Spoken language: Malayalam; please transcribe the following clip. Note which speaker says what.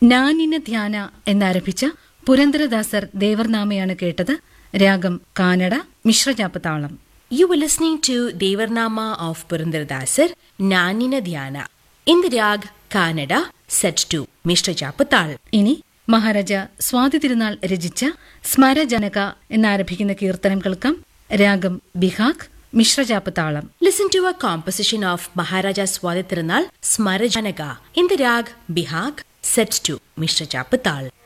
Speaker 1: നാനിന ധ്യാന എന്നാരംഭിച്ച പുരന്ദരദാസർ ദേവർനാമയാണ് കേട്ടത് രാഗം കാനഡ മിശ്രജാപ്പ് താളം
Speaker 2: You were listening to Devarnama of Purandardasar, Nanina Dhyana, in the rag Kannada, set to Mr. Japatal.
Speaker 1: ഇനി മഹാരാജ സ്വാതി തിരുനാൾ രചിച്ച സ്മരജനക എന്നാരംഭിക്കുന്ന കീർത്തനം കേൾക്കാം രാഗം ബിഹാഖ് മിശ്രജാപ്പ് താളം
Speaker 2: Listen to a composition of Maharaja Swadhitirunal Smarajanaga in the rag Bihag, set to Mr. Japatal.